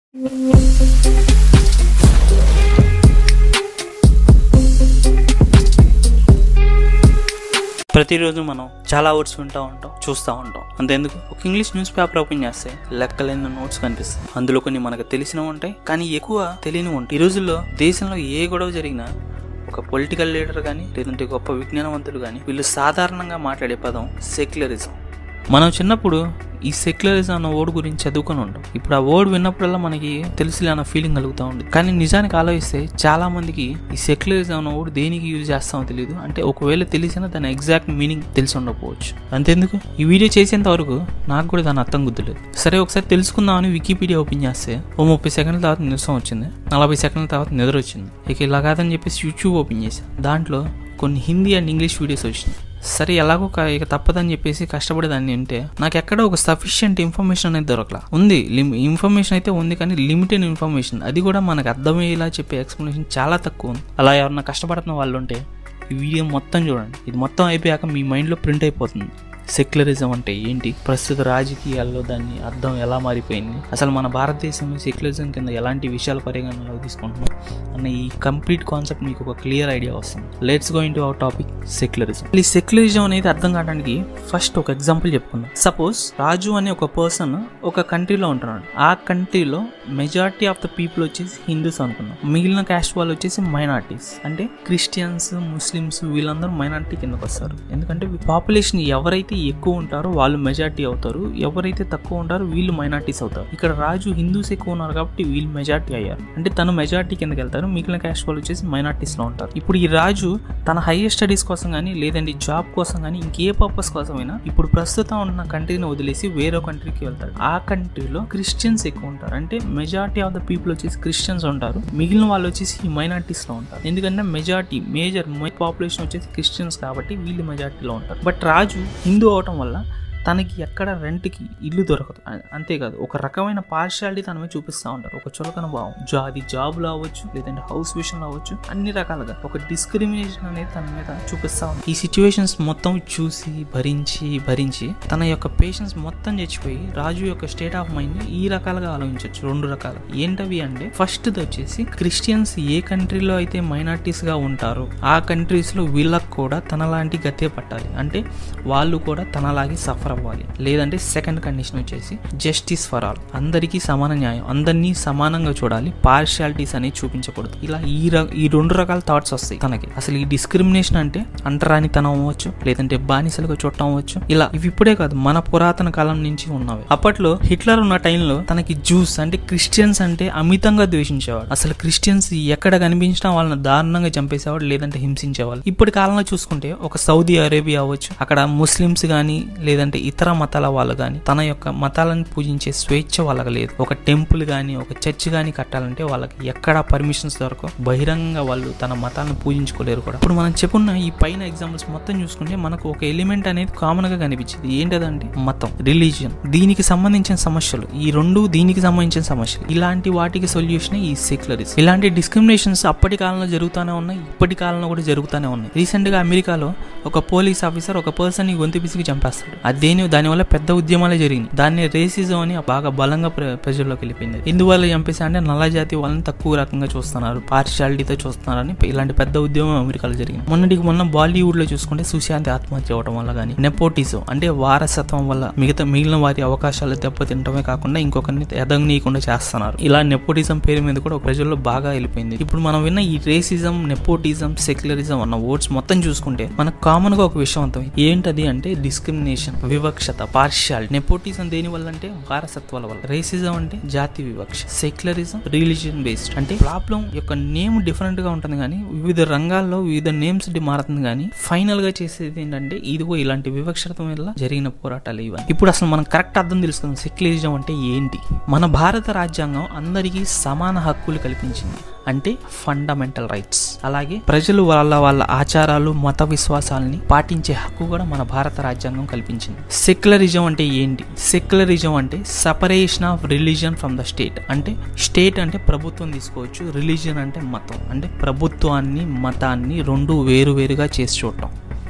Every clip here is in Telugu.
ప్రతిరోజు మనం చాలా వర్డ్స్ వింటూ ఉంటాం చూస్తూ ఉంటాం అంతేందుకు ఒక ఇంగ్లీష్ న్యూస్ పేపర్ ఓపెన్ చేస్తే లెక్కలైన నోట్స్ కనిపిస్తాయి అందులో కొన్ని మనకు తెలిసినవి ఉంటాయి కానీ ఎక్కువ తెలియనివి ఉంటాయి ఈ రోజుల్లో దేశంలో ఏ గొడవ జరిగినా ఒక పొలిటికల్ లీడర్ కానీ లేదంటే గొప్ప విజ్ఞానవంతులు కానీ వీళ్ళు సాధారణంగా మాట్లాడే పదం సెక్యులరిజం మనం చిన్నప్పుడు ఈ సెక్యులరిజం అన్న వర్డ్ గురించి చదువుకొని ఉంటాం ఇప్పుడు ఆ వర్డ్ విన్నప్పుడల్లా మనకి తెలుసులే అన్న ఫీలింగ్ కలుగుతూ ఉంది కానీ నిజానికి ఆలోచిస్తే చాలా మందికి ఈ సెక్యులరిజం అన్న వర్డ్ దేనికి యూజ్ చేస్తామో తెలియదు అంటే ఒకవేళ తెలిసినా దాని ఎగ్జాక్ట్ మీనింగ్ తెలిసి ఉండకపోవచ్చు అంతేందుకు ఈ వీడియో చేసేంత వరకు నాకు కూడా దాని అర్థం గుర్తులేదు సరే ఒకసారి తెలుసుకుందామని వికీపీడియా ఓపెన్ చేస్తే ఓ ముప్పై సెకండ్ల తర్వాత నిరసం వచ్చింది నలభై సెకండ్ల తర్వాత నిద్ర వచ్చింది ఇక ఇలా కాదని చెప్పేసి యూట్యూబ్ ఓపెన్ చేశాను దాంట్లో కొన్ని హిందీ అండ్ ఇంగ్లీష్ వీడియోస్ వచ్చినాయి సరే ఎలాగో క- ఇక తప్పదని చెప్పేసి కష్టపడేదాన్ని ఉంటే నాకు ఎక్కడ ఒక సఫిషియంట్ ఇన్ఫర్మేషన్ అనేది దొరకలా ఉంది లిమ్ ఇన్ఫర్మేషన్ అయితే ఉంది కానీ లిమిటెడ్ ఇన్ఫర్మేషన్ అది కూడా మనకు అర్థమయ్యేలా చెప్పే ఎక్స్ప్లెనేషన్ చాలా తక్కువ ఉంది అలా ఎవరన్నా కష్టపడుతున్న వాళ్ళు ఉంటే ఈ వీడియో మొత్తం చూడండి ఇది మొత్తం అయిపోయాక మీ మైండ్లో ప్రింట్ అయిపోతుంది సెక్యులరిజం అంటే ఏంటి ప్రస్తుత రాజకీయాల్లో దాన్ని అర్థం ఎలా మారిపోయింది అసలు మన భారతదేశంలో సెక్యులరిజం కింద ఎలాంటి విషయాల పరిగణనలోకి తీసుకుంటున్నాం అన్న ఈ కంప్లీట్ కాన్సెప్ట్ మీకు ఒక క్లియర్ ఐడియా వస్తుంది let's go into our topic secularism ఈ సెక్యులరిజం అనేది అర్థం కావడానికి ఫస్ట్ ఒక ఎగ్జాంపుల్ చెప్పుకుందాం సపోజ్ రాజు అనే ఒక పర్సన్ ఒక కంట్రీలో ఉంటున్నాడు ఆ కంట్రీలో మెజారిటీ ఆఫ్ ద పీపుల్ వచ్చేసి హిందూస్ అనుకున్నాం మిగిలిన క్యాస్ట్ వాళ్ళు వచ్చేసి మైనార్టీస్ అంటే క్రిస్టియన్స్ ముస్లిమ్స్ వీళ్ళందరూ మైనార్టీ కిందకు వస్తారు ఎందుకంటే పాపులేషన్ ఎవరైతే ఎక్కువ ఉంటారో వాళ్ళు మెజారిటీ అవుతారు ఎవరైతే తక్కువ ఉంటారో వీళ్ళు మైనార్టీస్ అవుతారు ఇక్కడ రాజు హిందూస్ ఎక్కువ ఉన్నారు కాబట్టి వీళ్ళు మెజారిటీ అయ్యారు అంటే తను మెజారిటీ కిందకి వెళ్తారు మిగిలిన క్యాస్ట్ వాళ్ళు వచ్చేసి మైనార్టీస్ లో ఉంటారు ఇప్పుడు ఈ రాజు తన హైయర్ స్టడీస్ కోసం కానీ లేదంటే జాబ్ కోసం కానీ ఇంకే పర్పస్ కోసమైనా ఇప్పుడు ప్రస్తుతం ఉన్న కంట్రీని వదిలేసి వేరే కంట్రీకి వెళ్తారు ఆ కంట్రీలో క్రిస్టియన్స్ ఎక్కువ ఉంటారు అంటే మెజారిటీ ఆఫ్ ద పీపుల్ వచ్చేసి క్రిస్టియన్స్ ఉంటారు మిగిలిన వాళ్ళు వచ్చేసి ఈ మైనార్టీస్ లో ఉంటారు ఎందుకంటే మెజారిటీ మేజర్ పాపులేషన్ వచ్చేసి క్రిస్టియన్స్ కాబట్టి వీళ్ళు మెజారిటీలో ఉంటారు బట్ రాజు హిందూ అవటం వల్ల తనకి ఎక్కడ రెంట్కి ఇల్లు దొరకదు అ- అంతేకాదు ఒక రకమైన పార్షాలిటీ తన మీద చూపిస్తూ ఉంటారు ఒక చులకన భావం జా అది జాబ్లో అవ్వచ్చు లేదంటే హౌస్ విషయంలో అవ్వచ్చు అన్ని రకాలుగా ఒక డిస్క్రిమినేషన్ అనేది తన మీద చూపిస్తూ ఉంది ఈ సిచ్యువేషన్స్ మొత్తం చూసి భరించి భరించి తన యొక్క పేషెన్స్ మొత్తం చచ్చిపోయి రాజు యొక్క స్టేట్ ఆఫ్ మైండ్ ఈ రకాలుగా ఆలోచించవచ్చు రెండు రకాలు ఏంటవి అంటే ఫస్ట్ వచ్చేసి క్రిస్టియన్స్ ఏ కంట్రీలో అయితే మైనార్టీస్ గా ఉంటారో ఆ కంట్రీస్ లో వీళ్ళకు కూడా తనలాంటి గతే పట్టాలి అంటే వాళ్ళు కూడా తనలాగే సఫర్ అవ్వాలి లేదంటే సెకండ్ కండిషన్ వచ్చేసి జస్టిస్ ఫర్ ఆల్ అందరికీ సమాన న్యాయం అందరినీ సమానంగా చూడాలి పార్షియాలిటీస్ అనేవి చూపించకూడదు ఇలా ఈ ర- ఈ రెండు రకాల థాట్స్ వస్తాయి తనకి అసలు ఈ డిస్క్రిమినేషన్ అంటే అంటరానితనం అవ్వచ్చు లేదంటే బానిసలుగా చూడటం అవ్వచ్చు ఇలా ఇవి ఇప్పుడే కాదు మన పురాతన కాలం నుంచి ఉన్నవి అప్పట్లో హిట్లర్ ఉన్న టైంలో తనకి జ్యూస్ అంటే క్రిస్టియన్స్ అంటే అమితంగా ద్వేషించేవాడు అసలు క్రిస్టియన్స్ ఎక్కడ కనిపించినా వాళ్ళని దారుణంగా చంపేసేవాడు లేదంటే హింసించేవాళ్ళు ఇప్పటి కాలంలో చూసుకుంటే ఒక సౌదీ అరేబియా అవ్వచ్చు అక్కడ ముస్లిమ్స్ కానీ లేదంటే ఇతర మతాల వాళ్ళు కానీ తన యొక్క మతాలను పూజించే స్వేచ్ఛ వాళ్ళకి లేదు ఒక టెంపుల్ కానీ ఒక చర్చ్ కానీ కట్టాలంటే వాళ్ళకి ఎక్కడ పర్మిషన్స్ దొరకవు బహిరంగంగా వాళ్ళు తన మతాలను పూజించుకోలేరు కూడా ఇప్పుడు మనం చెప్పున్న ఈ పైన ఎగ్జాంపుల్స్ మొత్తం చూసుకుంటే మనకు ఒక ఎలిమెంట్ అనేది కామన్ గా కనిపించింది ఏంటదంటే మతం రిలీజియన్ దీనికి సంబంధించిన సమస్యలు ఈ రెండు దీనికి సంబంధించిన సమస్యలు ఇలాంటి వాటికి సొల్యూషన్ ఈ సెక్యులరిజం ఇలాంటి డిస్క్రిమినేషన్స్ అప్పటి కాలంలో జరుగుతూనే ఉన్నాయి ఇప్పటి కాలంలో కూడా జరుగుతూనే ఉన్నాయి రీసెంట్ గా అమెరికాలో ఒక పోలీస్ ఆఫీసర్ ఒక పర్సన్ ని గొంతు పిసికి చంపేస్తాడు అది దేని దానివల్ల పెద్ద ఉద్యమాలే జరిగింది దాన్ని రేసిజం అని బాగా బలంగా ప్ర- ప్రజల్లోకి వెళ్ళిపోయింది ఎందువల్ల చంపేసా అంటే నల్ల జాతి వాళ్ళని తక్కువ రకంగా చూస్తున్నారు పార్షియాలిటీతో చూస్తున్నారని ఇలాంటి పెద్ద ఉద్యమం అమెరికాలో జరిగింది మొన్నటికి మొన్న బాలీవుడ్ లో చూసుకుంటే సుశాంతి ఆత్మహత్య అవడం వల్ల కానీ నెపోటిజం అంటే వారసత్వం వల్ల మిగతా మిగిలిన వారి అవకాశాలు దెబ్బతింటమే కాకుండా ఇంకొకరిని ఎదగనీయకుండా చేస్తున్నారు ఇలా నెపోటిజం పేరు మీద కూడా ప్రజల్లో బాగా వెళ్ళిపోయింది ఇప్పుడు మనం విన్న ఈ రేసిజం నెపోటిజం సెక్యులరిజం అన్న వర్డ్స్ మొత్తం చూసుకుంటే మనకు కామన్ గా ఒక విషయం అర్థమైంది ఏంటది అంటే డిస్క్రిమినేషన్ వివక్షత పార్షియాలిటీ నెపోటిజం దేని వల్ల అంటే వారసత్వాల వల్ల రేసిజం అంటే జాతి వివక్ష సెక్యులరిజం రిలీజియన్ బేస్డ్ అంటే ప్రాబ్లం యొక్క నేమ్ డిఫరెంట్ గా ఉంటుంది కానీ వివిధ రంగాల్లో వివిధ నేమ్స్ మారుతుంది కానీ ఫైనల్ గా చేసేది ఏంటంటే ఇదిగో ఇలాంటి వివక్షత వల్ల జరిగిన పోరాటాలు ఇవన్నీ ఇప్పుడు అసలు మనం కరెక్ట్ అర్థం తెలుసుకుందాం సెక్యులరిజం అంటే ఏంటి మన భారత రాజ్యాంగం అందరికీ సమాన హక్కులు కల్పించింది అంటే ఫండమెంటల్ రైట్స్ అలాగే ప్రజలు వాళ్ళ వాళ్ళ ఆచారాలు మత విశ్వాసాలని పాటించే హక్కు కూడా మన భారత రాజ్యాంగం కల్పించింది సెక్యులరిజం అంటే ఏంటి సెక్యులరిజం అంటే separation of religion from the state అంటే స్టేట్ అంటే ప్రభుత్వం తీసుకోవచ్చు రిలీజియన్ అంటే మతం అంటే ప్రభుత్వాన్ని మతాన్ని రెండు వేరు వేరుగా చేసి చూడటం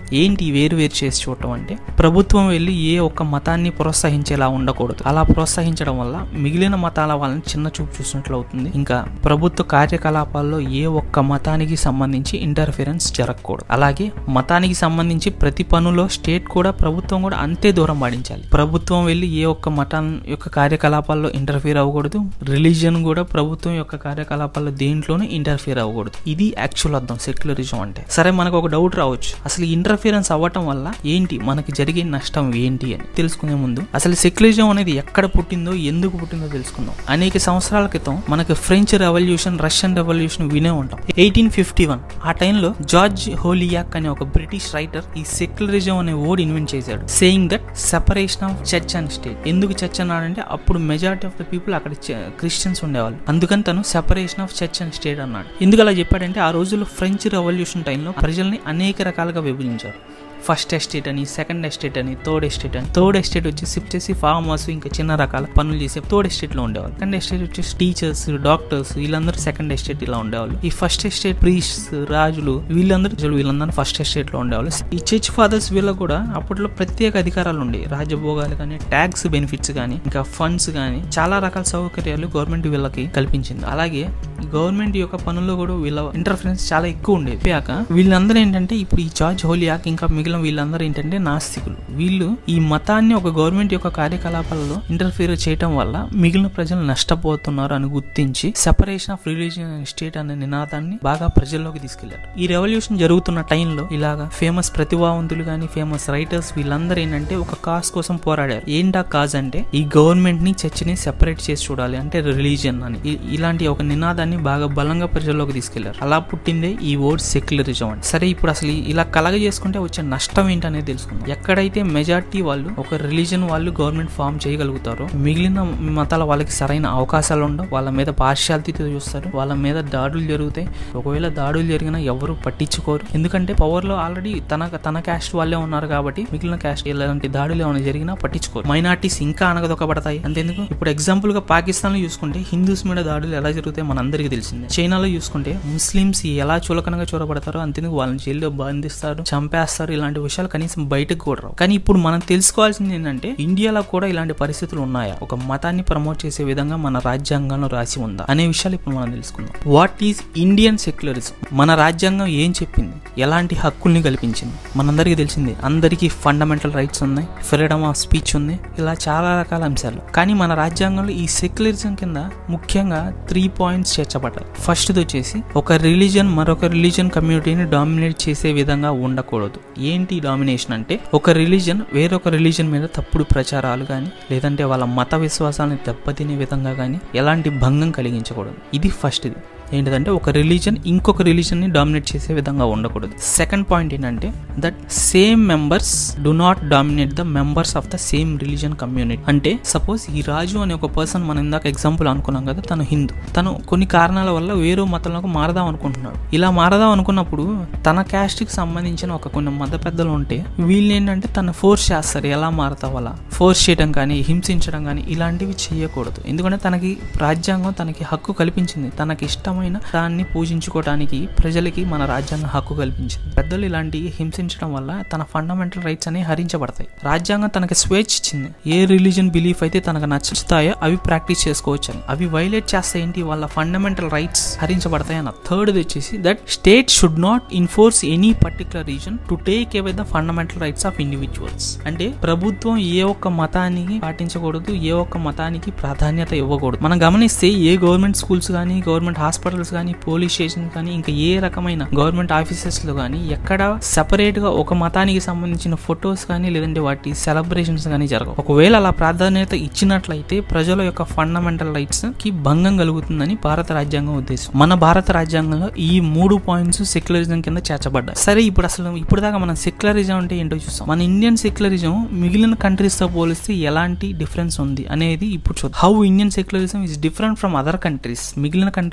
ఏంటి వేరు వేరు చేసి చూడటం అంటే ప్రభుత్వం వెళ్ళి ఏ ఒక్క మతాన్ని ప్రోత్సహించేలా ఉండకూడదు అలా ప్రోత్సహించడం వల్ల మిగిలిన మతాల వాళ్ళని చిన్న చూపు చూసినట్లు అవుతుంది ఇంకా ప్రభుత్వ కార్యకలాపాల్లో ఏ ఒక్క మతానికి సంబంధించి ఇంటర్ఫిరెన్స్ జరగకూడదు అలాగే మతానికి సంబంధించి ప్రతి పనులో స్టేట్ కూడా ప్రభుత్వం కూడా అంతే దూరం పాటించాలి ప్రభుత్వం వెళ్ళి ఏ ఒక్క మతం యొక్క కార్యకలాపాల్లో ఇంటర్ఫియర్ అవ్వకూడదు రిలీజియన్ కూడా ప్రభుత్వం యొక్క కార్యకలాపాల్లో దేంట్లోనూ ఇంటర్ఫియర్ అవ్వకూడదు ఇది యాక్చువల్ అర్థం సెక్యులరిజం అంటే సరే మనకు ఒక డౌట్ రావచ్చు అసలు ఇంటర్ఫిరెన్స్ అవ్వటం వల్ల ఏంటి మనకి జరిగే నష్టం ఏంటి అని తెలుసుకునే ముందు అసలు సెక్యులరిజం అనేది ఎక్కడ పుట్టిందో ఎందుకు పుట్టిందో తెలుసుకుందాం అనేక సంవత్సరాల క్రితం మనకి ఫ్రెంచ్ రెవల్యూషన్ రష్యన్ రెవల్యూషన్ వినే ఉంటాం ఎయిటీన్ ఫిఫ్టీ వన్ ఆ టైంలో జార్జ్ హోలియాక్ అనే ఒక బ్రిటిష్ రైటర్ ఈ సెక్యులరిజం అనే వర్డ్ ఇన్వెంట్ చేశాడు saying that separation of church and state ఎందుకు చర్చ్ అన్నాడంటే అప్పుడు మెజారిటీ ఆఫ్ ద పీపుల్ అక్కడ క్రిస్టియన్స్ ఉండేవాళ్ళు అందుకని తను separation of church and state అన్నాడు ఎందుకు అలా చెప్పాడంటే ఆ రోజుల్లో ఫ్రెంచ్ రెవల్యూషన్ టైంలో ప్రజల్ని అనేక రకాలుగా విభజించారు ఫస్ట్ ఎస్టేట్ అని సెకండ్ ఎస్టేట్ అని థర్డ్ ఎస్టేట్ అని థర్డ్ ఎస్టేట్ వచ్చేసి వచ్చేసి ఫార్మర్స్ ఇంకా చిన్న రకాల పనులు చేసే థర్డ్ ఎస్టేట్ లో ఉండేవాళ్ళు సెకండ్ ఎస్టేట్ వచ్చేసి టీచర్స్ డాక్టర్స్ వీళ్ళందరూ సెకండ్ ఎస్టేట్ ఇలా ఉండేవాళ్ళు ఈ ఫస్ట్ ఎస్టేట్ ప్రీస్ట్స్ రాజులు వీళ్ళందరూ వీళ్ళందరూ ఫస్ట్ ఎస్టేట్ లో ఉండేవాళ్ళు ఈ చర్చ్ ఫాదర్స్ వీళ్ళకు కూడా అప్పట్లో ప్రత్యేక అధికారాలు ఉండేవి రాజభోగాలు కానీ ట్యాక్స్ బెనిఫిట్స్ కానీ ఇంకా ఫండ్స్ కానీ చాలా రకాల సౌకర్యాలు గవర్నమెంట్ వీళ్ళకి కల్పించింది అలాగే గవర్నమెంట్ యొక్క పనుల్లో కూడా వీళ్ళ ఇంటర్ఫరెన్స్ చాలా ఎక్కువ ఉండేది పోయాక వీళ్ళందరూ ఏంటంటే ఇప్పుడు ఈ జార్జ్ హోలియాక్ ఇంకా మిగిలిన వీళ్ళందరూ ఏంటంటే నాస్తికులు వీళ్ళు ఈ మతాన్ని ఒక గవర్నమెంట్ యొక్క కార్యకలాపాలలో ఇంటర్ఫియర్ చేయటం వల్ల మిగిలిన ప్రజలు నష్టపోతున్నారు అని గుర్తించి separation of religion and state అనే నినాదాన్ని బాగా ప్రజల్లోకి తీసుకెళ్లారు ఈ రెవల్యూషన్ జరుగుతున్న టైంలో ఇలాగా ఫేమస్ ప్రతిభావంతులు కానీ ఫేమస్ రైటర్స్ వీళ్ళందరూ ఏంటంటే ఒక కాజ్ కోసం పోరాడారు ఏంటా కాజ్ అంటే ఈ గవర్నమెంట్ ని చర్చిని సెపరేట్ చేసి చూడాలి అంటే రిలీజియన్ అని ఇ- ఇలాంటి ఒక నినాదాన్ని బాగా బలంగా ప్రజల్లోకి తీసుకెళ్లారు అలా పుట్టిందే ఈ వర్డ్ సెక్యులరిజం అని సరే ఇప్పుడు అసలు ఈ- ఇలా కలగ చేసుకుంటే వచ్చే నష్టం ఏంటనేది తెలుసుకుందాం ఎక్కడైతే మెజారిటీ వాళ్ళు ఒక రిలీజన్ వాళ్ళు గవర్నమెంట్ ఫామ్ చేయగలుగుతారో మిగిలిన మతాల వాళ్ళకి సరైన అవకాశాలు ఉండవు వాళ్ళ మీద పార్షాలిటీతో చూస్తారు వాళ్ళ మీద దాడులు జరుగుతాయి ఒకవేళ దాడులు జరిగినా ఎవరు పట్టించుకోరు ఎందుకంటే పవర్ లో ఆల్రెడీ తన తన క్యాస్ట్ వాళ్ళే ఉన్నారు కాబట్టి మిగిలిన క్యాస్ట్ ఇలాంటి దాడులు ఏమైనా జరిగినా పట్టించుకోరు మైనార్టీస్ ఇంకా అనగదొక్కబడతాయి అంతేందుకు ఇప్పుడు ఎగ్జాంపుల్ గా పాకిస్తాన్ లో చూసుకుంటే హిందూస్ మీద దాడులు ఎలా జరుగుతాయి మన అందరికీ తెలిసిందే చైనాలో చూసుకుంటే ముస్లిమ్స్ ఎలా చులకనగా చూడబడతారో అంతేందుకు వాళ్ళని జైల్లో బంధిస్తారు చంపేస్తారు ఇలాంటి విషయాలు కనీసం బయటకు కూడా రావు కానీ ఇప్పుడు మనం తెలుసుకోవాల్సింది ఏంటంటే ఇండియాలో కూడా ఇలాంటి పరిస్థితులు ఉన్నాయా ఒక మతాన్ని ప్రమోట్ చేసే విధంగా మన రాజ్యాంగంలో రాసి ఉందా అనే విషయాలు ఇప్పుడు మనం తెలుసుకుందాం వాట్ ఈజ్ ఇండియన్ సెక్యులరిజం మన రాజ్యాంగం ఏం చెప్పింది ఎలాంటి హక్కుల్ని కల్పించింది మనందరికీ తెలిసింది అందరికీ ఫండమెంటల్ రైట్స్ ఉన్నాయి ఫ్రీడమ్ ఆఫ్ స్పీచ్ ఉంది ఇలా చాలా రకాల అంశాలు కానీ మన రాజ్యాంగంలో ఈ సెక్యులరిజం కింద ముఖ్యంగా త్రీ పాయింట్స్ చేర్చబడ్డాయి ఫస్ట్ వచ్చేసి ఒక రిలీజన్ మరొక రిలీజన్ కమ్యూనిటీని డామినేట్ చేసే విధంగా ఉండకూడదు ఏంటి డామినేషన్ అంటే ఒక రిలీజన్ వేరొక రిలీజన్ మీద తప్పుడు ప్రచారాలు కానీ లేదంటే వాళ్ళ మత విశ్వాసాలను దెబ్బతినే విధంగా కానీ ఎలాంటి భంగం కలిగించకూడదు ఇది ఫస్ట్ ఇది ఏంటిదంటే ఒక రిలీజన్ ఇంకొక రిలీజన్ని డామినేట్ చేసే విధంగా ఉండకూడదు సెకండ్ పాయింట్ ఏంటంటే that same members do not dominate the members of the same religion community అంటే సపోజ్ ఈ రాజు అనే ఒక పర్సన్ మనం ఇందాక ఎగ్జాంపుల్ అనుకున్నాం కదా తను హిందూ తను కొన్ని కారణాల వల్ల వేరే మతంలోకి మారదాం అనుకుంటున్నాడు ఇలా మారదాం అనుకున్నప్పుడు తన caste కి సంబంధించిన ఒక కొన్ని మత పెద్దలు ఉంటే వీళ్ళు ఏంటంటే తను ఫోర్స్ చేస్తారు ఎలా మారతావు అలా ఫోర్స్ చేయడం కానీ హింసించడం కానీ ఇలాంటివి చేయకూడదు ఎందుకంటే తనకి రాజ్యాంగం తనకి హక్కు కల్పించింది తనకి ఇష్టమైన దాన్ని పూజించుకోవడానికి ప్రజలకి మన రాజ్యాంగం హక్కు కల్పించింది పెద్దలు ఇలాంటి హింసించడం వల్ల తన ఫండమెంటల్ రైట్స్ అనేవి హరించబడతాయి రాజ్యాంగం తనకి స్వేచ్ఛ ఇచ్చింది ఏ రిలీజన్ బిలీఫ్ అయితే తనకు నచ్చుతాయో అవి ప్రాక్టీస్ చేసుకోవచ్చు అని అవి వైలేట్ చేస్తే ఏంటి వాళ్ళ ఫండమెంటల్ రైట్స్ హరించబడతాయి అన్న థర్డ్ వచ్చేసి that state should not enforce any particular reason to take away the fundamental rights of individuals అంటే ప్రభుత్వం ఏ ఒక్క మతానికి పాటించకూడదు ఏ ఒక్క మతానికి ప్రాధాన్యత ఇవ్వకూడదు మనం గమనిస్తే ఏ గవర్నమెంట్ స్కూల్స్ కానీ గవర్నమెంట్ హాస్పిటల్స్ కానీ పోలీస్ స్టేషన్స్ కానీ ఇంకా ఏ రకమైన గవర్నమెంట్ ఆఫీసెస్ లో కానీ ఎక్కడ సెపరేట్ గా ఒక మతానికి సంబంధించిన ఫొటోస్ కానీ లేదంటే వాటి సెలబ్రేషన్స్ కానీ జరగవు ఒకవేళ అలా ప్రాధాన్యత ఇచ్చినట్లయితే ప్రజల యొక్క ఫండమెంటల్ రైట్స్ కి భంగం కలుగుతుందని భారత రాజ్యాంగం ఉద్దేశం మన భారత రాజ్యాంగంలో ఈ మూడు పాయింట్స్ సెక్యులరిజం కింద చేర్చబడ్డాయి సరే ఇప్పుడు అసలు ఇప్పుడు దాకా మనం సెక్యులరిజం అంటే ఏంటో చూస్తాం మన ఇండియన్ సెక్యులరిజం మిగిలిన కంట్రీస్ తో పోలిస్తే ఎలాంటి డిఫరెన్స్ ఉంది అనేది ఇప్పుడు చూద్దాం how Indian secularism is different from other countries మిగిలిన కంట్రీస్ తో పోలి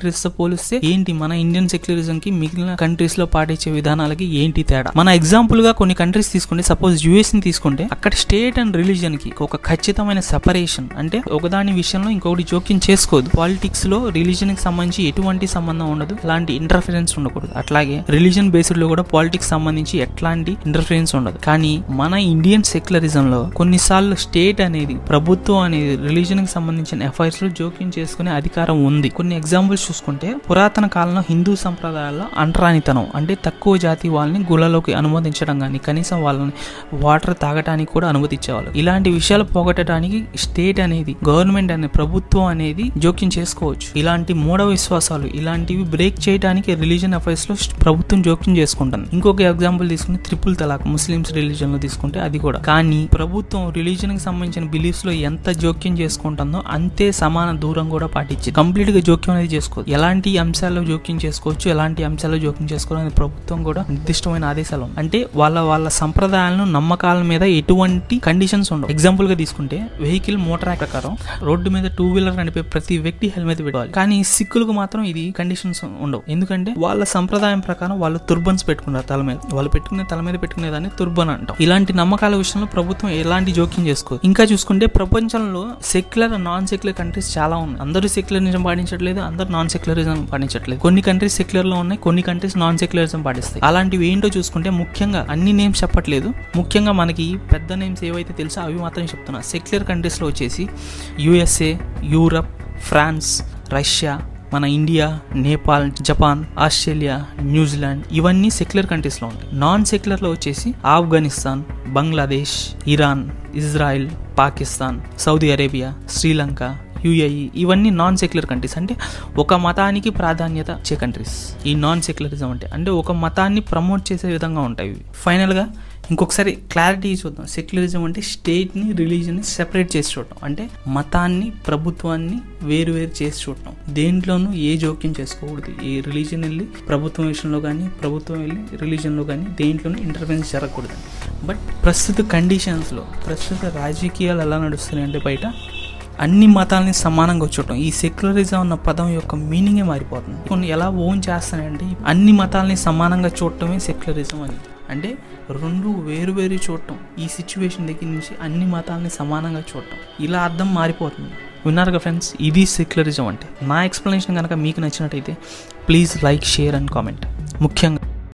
పోలిస్తే ఏంటి మన ఇండియన్ సెక్యులరిజం కి మిగిలిన కంట్రీస్ లో పాటించే విధానాలకి ఏంటి తేడా మన ఎగ్జాంపుల్ గా కొన్ని కంట్రీస్ తీసుకుంటే సపోజ్ యుఎస్ ని తీసుకుంటే అక్కడ స్టేట్ అండ్ రిలీజన్ కి ఒక ఖచ్చితమైన సెపరేషన్ అంటే ఒకదాని విషయంలో ఇంకొకటి జోక్యం చేసుకోదు పాలిటిక్స్ లో రిలీజన్ కి సంబంధించి ఎటువంటి సంబంధం ఉండదు ఎలాంటి ఇంటర్ఫరెన్స్ ఉండకూడదు అట్లాగే రిలీజన్ బేస్డ్ లో కూడా పాలిటిక్స్ సంబంధించి ఎట్లాంటి ఇంటర్ఫరెన్స్ ఉండదు కానీ మన ఇండియన్ సెక్యులరిజం లో కొన్నిసార్లు స్టేట్ అనేది ప్రభుత్వం అనేది రిలీజన్ కి సంబంధించిన ఎఫైర్స్ లో జోక్యం చేసుకునే అధికారం ఉంది కొన్ని ఎగ్జాంపుల్స్ చూసుకుంటే పురాతన కాలంలో హిందూ సంప్రదాయాల్లో అంటరానితనం అంటే తక్కువ జాతి వాళ్ళని గుళ్ళలోకి అనుమతించడం కానీ కనీసం వాళ్ళని వాటర్ తాగటానికి కూడా అనుమతించేవాళ్ళు ఇలాంటి విషయాలు పోగొట్టడానికి స్టేట్ అనేది గవర్నమెంట్ అనే ప్రభుత్వం అనేది జోక్యం చేసుకోవచ్చు ఇలాంటి మూఢ విశ్వాసాలు ఇలాంటివి బ్రేక్ చేయడానికి రిలీజన్ అఫైర్స్ లో ప్రభుత్వం జోక్యం చేసుకుంటుంది ఇంకొక ఎగ్జాంపుల్ తీసుకుంటే త్రిపుల్ తలాక్ ముస్లిమ్స్ రిలీజన్ లో తీసుకుంటే అది కూడా కానీ ప్రభుత్వం రిలీజన్ కి సంబంధించిన బిలీఫ్స్ లో ఎంత జోక్యం చేసుకుంటుందో అంతే సమాన దూరం కూడా పాటించి కంప్లీట్ గా జోక్యం అనేది చేసుకోవచ్చు ఎలాంటి అంశాల్లో జోక్యం చేసుకోవచ్చు ఎలాంటి అంశాల్లో జోక్యం చేసుకోవాలని ప్రభుత్వం కూడా నిర్దిష్టమైన ఆదేశాలు ఉన్నాయి అంటే వాళ్ళ వాళ్ళ సంప్రదాయాలను నమ్మకాల మీద ఎటువంటి కండిషన్స్ ఉండవు ఎగ్జాంపుల్ గా తీసుకుంటే వెహికల్ మోటార్ యాక్ట్ ప్రకారం రోడ్డు మీద టూ వీలర్ నడిపే ప్రతి వ్యక్తి హెల్మెట్ పెట్టుకోవాలి కానీ సిక్కులకు మాత్రం ఇది కండిషన్స్ ఉండవు ఎందుకంటే వాళ్ళ సంప్రదాయం ప్రకారం వాళ్ళు తుర్బన్స్ పెట్టుకున్నారు తల మీద వాళ్ళు పెట్టుకునే తల మీద పెట్టుకునే దాన్ని తుర్బన్ అంటాం ఇలాంటి నమ్మకాల విషయంలో ప్రభుత్వం ఎలాంటి జోక్యం చేసుకోదు ఇంకా చూసుకుంటే ప్రపంచంలో సెక్యులర్ నాన్ సెక్యులర్ కంట్రీస్ చాలా ఉన్నాయి అందరూ సెక్యులరిజం పాటించట్లేదు అందరూ నాన్ సెక్యులరిజం పాటించట్లేదు కొన్ని కంట్రీస్ సెక్యులర్ లో ఉన్నాయి కొన్ని కంట్రీస్ నాన్ సెక్యులరిజం పాటిస్తాయి అలాంటివి ఏంటో చూసుకుంటే ముఖ్యంగా అన్ని నేమ్స్ చెప్పట్లేదు ముఖ్యంగా మనకి పెద్ద నేమ్స్ ఏవైతే తెలుసో అవి మాత్రం చెప్తున్నా సెక్యులర్ కంట్రీస్లో వచ్చేసి యుఎస్ఏ యూరప్ ఫ్రాన్స్ రష్యా మన India Nepal Japan Australia New Zealand ఇవన్నీ సెక్యులర్ కంట్రీస్లో ఉంటాయి నాన్ సెక్యులర్లో వచ్చేసి Afghanistan Bangladesh Iran Israel Pakistan Saudi Arabia Sri Lanka UAE ఇవన్నీ నాన్ సెక్యులర్ కంట్రీస్ అంటే ఒక మతానికి ప్రాధాన్యత ఇచ్చే కంట్రీస్ ఈ నాన్ సెక్యులరిజం అంటే అంటే ఒక మతాన్ని ప్రమోట్ చేసే విధంగా ఉంటాయి ఇవి ఫైనల్గా ఇంకొకసారి క్లారిటీ చూద్దాం సెక్యులరిజం అంటే స్టేట్ని రిలీజన్ని సెపరేట్ చేసి చూడటం అంటే మతాన్ని ప్రభుత్వాన్ని వేరు వేరు చేసి చూడటం దేంట్లోనూ ఏ జోక్యం చేసుకోకూడదు ఏ రిలీజన్ వెళ్ళి ప్రభుత్వం విషయంలో కానీ ప్రభుత్వం వెళ్ళి రిలీజన్లో కానీ దేంట్లోనూ ఇంటర్ఫరెన్స్ జరగకూడదు బట్ ప్రస్తుత కండిషన్స్లో ప్రస్తుత రాజకీయాలు ఎలా నడుస్తున్నాయి అంటే బయట అన్ని మతాలని సమానంగా చూడటం ఈ సెక్యులరిజం అన్న పదం యొక్క మీనింగే మారిపోతుంది కొన్ని ఎలా ఓన్ చేస్తానంటే అన్ని మతాలని సమానంగా చూడటమే సెక్యులరిజం అని అంటే రెండు వేరు వేరు చూడటం ఈ సిచ్యువేషన్ దగ్గర నుంచి అన్ని మతాలని సమానంగా చూడటం ఇలా అర్థం మారిపోతుంది విన్నారుగా ఫ్రెండ్స్ ఇది సెక్యులరిజం అంటే నా ఎక్స్ప్లెనేషన్ కనుక మీకు నచ్చినట్టయితే please like share and comment ముఖ్యంగా